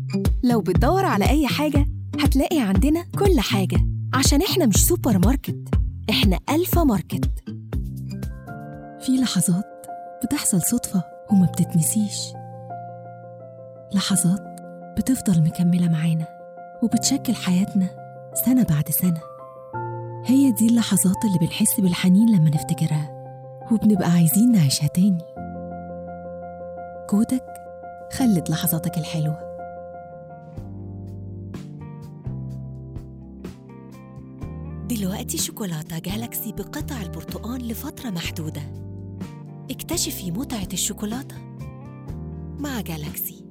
لو بتدور على أي حاجة هتلاقي عندنا كل حاجة عشان إحنا مش سوبر ماركت إحنا ألفا ماركت في لحظات بتحصل صدفة وما بتتنسيش لحظات بتفضل مكملة معانا وبتشكل حياتنا سنة بعد سنة هي دي اللحظات اللي بنحس بالحنين لما نفتكرها وبنبقى عايزين نعيشها تاني كودك خلد لحظاتك الحلوة دلوقتي شوكولاتة جالاكسي بقطع البرتقال لفترة محدودة اكتشفي متعة الشوكولاتة مع جالاكسي